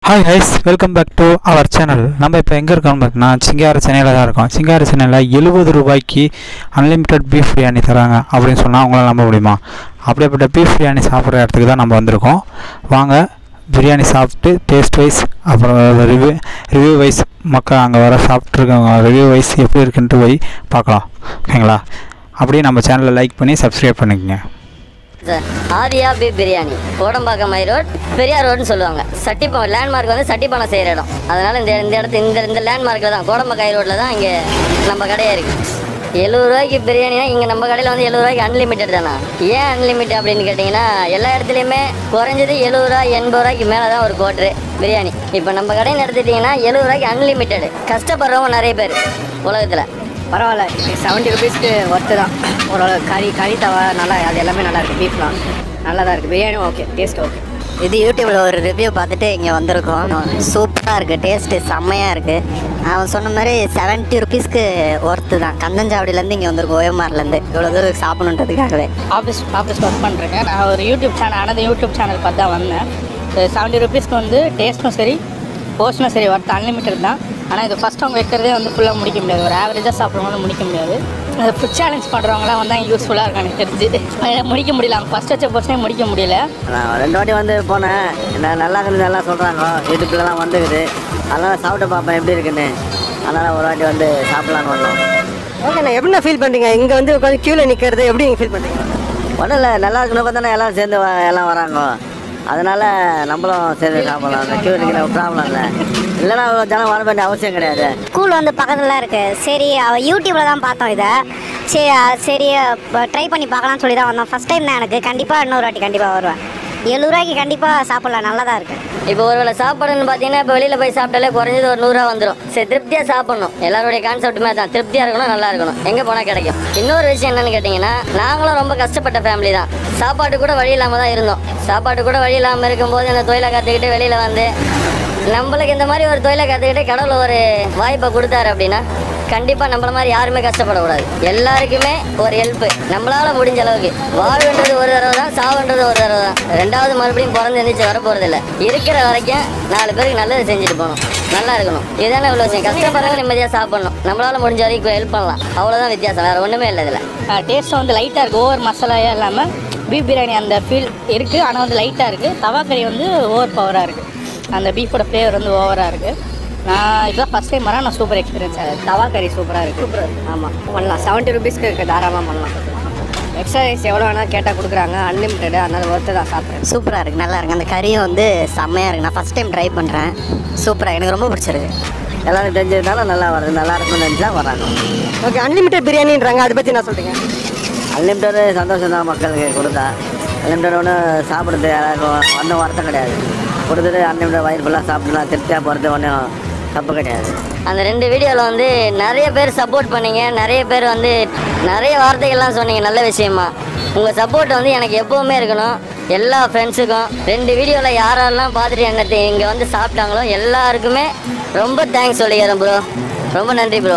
hi ஹைஸ் welcome back to our channel நம்ம இப்போ எங்கே இருக்கோம் பார்த்தீங்கன்னா சிங்கார சென்னையில் தான் இருக்கோம் சிங்கார சென்னையில் எழுபது ரூபாய்க்கு அன்லிமிட்டெட் பீஃப் பிரியாணி தராங்க அப்படின்னு சொன்னால் உங்களால் நம்ப முடியுமா அப்படிப்பட்ட பீஃப் பிரியாணி சாப்பிட்ற இடத்துக்கு தான் நம்ம வந்திருக்கோம் வாங்க பிரியாணி சாப்பிட்டு டேஸ்ட் வைஸ் அப்புறம் ரிவ்யூ ரிவ்யூ வைஸ் மக்கள் அங்கே வர சாப்பிட்ருக்கவங்க ரிவ்யூ வைஸ் எப்படி இருக்குன்ட்டு போய் பார்க்கலாம் ஓகேங்களா அப்படியே நம்ம சேனலை லைக் பண்ணி சப்ஸ்கிரைப் பண்ணிக்கங்க sir Aadhiya B biryani Kodambakkam main road Periyar ரோடுன்னு சொல்லுவாங்க சட்டிப்பம் லேண்ட்மார்க் வந்து சட்டிப்பானை செய்கிற இடம் அதனால் இந்த இந்த இடத்து இந்த இந்த லேண்ட்மார்க்கில் தான் கோடம்பாக்கம் ஹை ரோட்டில் தான் இங்கே நம்ம கடையே இருக்குது எழுபது ரூபாய்க்கு பிரியாணினா இங்கே நம்ம கடையில் வந்து எழுபது ரூபாய்க்கு அன்லிமிட்டட் தானா ஏன் அன்லிமிட்டட் அப்படின்னு கேட்டிங்கன்னா எல்லா இடத்துலையுமே குறைஞ்சது எழுபது ரூபா எண்பது ரூபாய்க்கு மேலே தான் ஒரு கோட்ரு பிரியாணி இப்போ நம்ம கடைன்னு எடுத்துட்டிங்கன்னா எழுபது ரூபாய்க்கு அன்லிமிட்டடு கஷ்டப்படுறவங்க நிறைய பேர் உலகத்தில் பரவாயில்ல செவன்ட்டி ருபீஸ்க்கு ஒர்த்து தான் ஓரளவு கறி கறி தவா நல்லா அது எல்லாமே நல்லா இருக்குது பீஃப்லாம் நல்லா தான் இருக்குது பிரியாணி ஓகே டேஸ்ட் ஓகே இது யூடியூப்ல ஒரு ரிவ்யூ பார்த்துட்டு இங்கே வந்திருக்கோம் சூப்பராக இருக்குது டேஸ்ட்டு செம்மையாக இருக்குது அவன் சொன்ன மாதிரி செவன்ட்டி ருபீஸ்க்கு ஒர்த்து தான் கந்தஞ்சாவடியிலேருந்து இங்கே வந்திருக்கோம் ஓஎம்ஆர்லேருந்து இவ்வளோ தூரம் சாப்பிடணுன்றதுக்காகவே ஆஃபீஸ் ஆஃபீஸ் ஒர்க் பண்ணுறேங்க நான் ஒரு யூடியூப் சேனல் அனது யூடியூப் சேனல் பார்த்து தான் வந்தேன் செவன்ட்டி ருபீஸ்க்கு வந்து டேஸ்ட்டும் சரி போஸ்ட்டும் சரி ஒர்த்து அன்லிமிட்டட் தான் ஆனால் இது ஃபஸ்ட் அவங்க வைக்கிறதே வந்து ஃபுல்லாக முடிக்க முடியாது ஒரு ஆவரேஜாக சாப்பிட்றவங்களும் முடிக்க முடியாது அது ஃபுட் சேலஞ்ச் பண்ணுறவங்களாம் வந்து யூஸ்ஃபுல்லாக இருக்கும் எனக்கு தெரிஞ்சு அது முடிக்க முடியல அவங்க ஃபஸ்ட் வச்ச போஸ்டே முடிக்க முடியல நான் ரெண்டு வாட்டி வந்து போனேன் நான் நல்லா இருக்குது நல்லா சொல்கிறாங்க யூடியூப்லலாம் வந்துக்குது அதனால் சாப்பிட்டு பார்ப்பேன் எப்படி இருக்குன்னு அதனால் ஒரு வாட்டி வந்து சாப்பிட்லான்னு வந்தோம் ஓகேண்ணா எப்படிண்ணா ஃபீல் பண்ணுறீங்க இங்கே வந்து உட்காந்து க்யூவில் நிற்கிறது எப்படி நீங்கள் ஃபீல் பண்ணுறீங்க ஒன்றும் இல்லை நல்லா இருக்குன்னு தானே எல்லாம் சேர்ந்து வ- எல்லாம் வராங்க அதனால் நம்மளும் சேர்ந்து சாப்பிட்லாம் அந்த க்யூ நிற்கிற ப்ராப்ளம் இல்லை இல்லைன்னா அவ்வளோ ஜனம் வர வேண்டிய அவசியம் கிடையாது ஸ்கூல் வந்து பக்கத்தில் இருக்குது சரி அவ யூடியூப்பில் தான் பார்த்தோம் இதை சரி அஹ் சரி ட்ரை பண்ணி பார்க்கலாம்னு சொல்லி தான் வந்தோம் ஃபஸ்ட் டைம் தான் எனக்கு கண்டிப்பாக இன்னொரு வாட்டி கண்டிப்பாக வருவேன் எழுபது ரூபாய்க்கு கண்டிப்பாக சாப்பிட்லாம் நல்லா தான் இருக்குது இப்போ ஒருவேளை சாப்பாடுன்னு பார்த்தீங்கன்னா இப்போ வெளியில் போய் சாப்பிட்டாலே குறைஞ்சது ஒரு நூறுரூவா வந்துடும் சரி திருப்தியாக சாப்பிடணும் எல்லாருடைய கான்செப்ட்டுமே தான் திருப்தியாக இருக்கணும் நல்லா இருக்கணும் எங்கே போனால் கிடைக்கும் இன்னொரு விஷயம் என்னன்னு கேட்டிங்கன்னா நாங்களும் ரொம்ப கஷ்டப்பட்ட ஃபேமிலி தான் சாப்பாட்டு கூட வழி இல்லாமல் தான் இருந்தோம் சாப்பாட்டு கூட வழி இல்லாமல் இருக்கும்போது இந்த தொழிலை கற்றுக்கிட்டு வெளியில் வந்து நம்மளுக்கு இந்த மாதிரி ஒரு தொழிலை கற்றுக்கிட்டு கடவுள் ஒரு வாய்ப்பை கொடுத்தாரு அப்படின்னா கண்டிப்பாக நம்மள மாதிரி யாருமே கஷ்டப்படக்கூடாது எல்லாருக்குமே ஒரு ஹெல்ப்பு நம்மளால முடிஞ்ச அளவுக்கு வாழ்வுன்றது ஒரு தடவை தான் சாவுன்றது ஒரு தடவை தான் ரெண்டாவது மறுபடியும் பிறந்து எந்திரிச்சு வர போகிறதில்ல இருக்கிற வரைக்கும் நாலு பேருக்கு நல்லது செஞ்சுட்டு போகணும் நல்லா இருக்கணும் இதுதானே இவ்வளோ விஷயம் கஷ்டப்படுறவங்க நிம்மதியாக சாப்பிடணும் நம்மளால முடிஞ்ச வரைக்கும் ஹெல்ப் பண்ணலாம் அவ்வளோதான் வித்தியாசம் வேறு ஒன்றுமே இல்லை இதில் டேஸ்ட்டும் வந்து லைட்டாக இருக்குது ஓவர் மசாலாயாக இல்லாமல் பீஃப் பிரியாணி அந்த ஃபீல் இருக்குது ஆனால் வந்து லைட்டாக இருக்குது தவா கறி வந்து ஓவர் பவராக இருக்குது அந்த பீஃபோட ஃப்ளேவர் வந்து ஓவராக இருக்குது நான் இதுதான் ஃபஸ்ட் டைம் வரேன் நான் சூப்பர் எக்ஸ்பீரியன்ஸ் ஆகுது தவா கறி சூப்பராக இருக்குது சூப்பராக இருக்குது ஆமாம் பண்ணலாம் செவன்ட்டி ருபீஸ்க்கு இருக்குது தாராளமாக பண்ணலாம் எக்ஸ்ட்ரா ரைஸ் எவ்வளோ வேணால் கேட்டால் கொடுக்குறாங்க அன்லிமிட்டடு அதனால் ஒருத்தர் தான் சாப்பிட்றேன் சூப்பராக இருக்குது நல்லா இருக்குது அந்த கறியும் வந்து செம்மையாக இருக்குது நான் ஃபஸ்ட் டைம் ட்ரை பண்ணுறேன் சூப்பராக எனக்கு ரொம்ப பிடிச்சிருக்கு எல்லாரும் தெரிஞ்சதுனால நல்லா வருது நல்லா இருக்கும்னு நினச்சா வராங்க ஓகே அன்லிமிட்டட் பிரியாணின்றாங்க அதை பற்றி என்ன சொல்கிறீங்க அன்லிமிட்டடு சந்தோஷம் தான் மக்களுக்கு கொடுத்தா அன்லிமிட்டட் ஒன்றும் சாப்பிட்றது யாராருக்கும் ஒன்றும் வருத்தம் கிடையாது கொடுத்துட்டு அன்லிமிட்டட் வயிறு ஃபுல்லாக சாப்பிடலாம் திருப்தியாக போகிறது ஒன்றும் தப்பு கிடையாது அந்த ரெண்டு வீடியோவில் வந்து நிறைய பேர் சப்போர்ட் பண்ணீங்க நிறைய பேர் வந்து நிறைய வார்த்தைகள்லாம் சொன்னீங்க நல்ல விஷயமா உங்கள் சப்போர்ட் வந்து எனக்கு எப்போவுமே இருக்கணும் எல்லா ஃப்ரெண்ட்ஸுக்கும் ரெண்டு வீடியோவில் யாரெல்லாம் பார்த்துட்டு என்ன இங்கே வந்து சாப்பிட்டாங்களோ எல்லாருக்குமே ரொம்ப தேங்க்ஸ் சொல்லிக்கிறேன் ப்ரோ ரொம்ப நன்றி ப்ரோ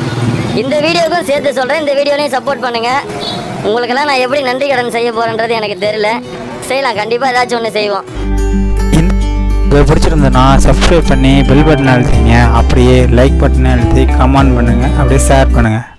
இந்த வீடியோவுக்கும் சேர்த்து சொல்கிறேன் இந்த வீடியோலையும் சப்போர்ட் பண்ணுங்கள் உங்களுக்கெல்லாம் நான் எப்படி நன்றி கடன் செய்ய போகிறேன்றது எனக்கு தெரியல செய்யலாம் கண்டிப்பாக ஏதாச்சும் ஒன்று செய்வோம் உங்களுக்கு பிடிச்சிருந்ததுன்னா சப்ஸ்கிரைப் பண்ணி பெல் பட்டன் அழுத்திங்க அப்படியே லைக் பட்டனை அழுத்தி கமெண்ட் பண்ணுங்கள் அப்படியே ஷேர் பண்ணுங்கள்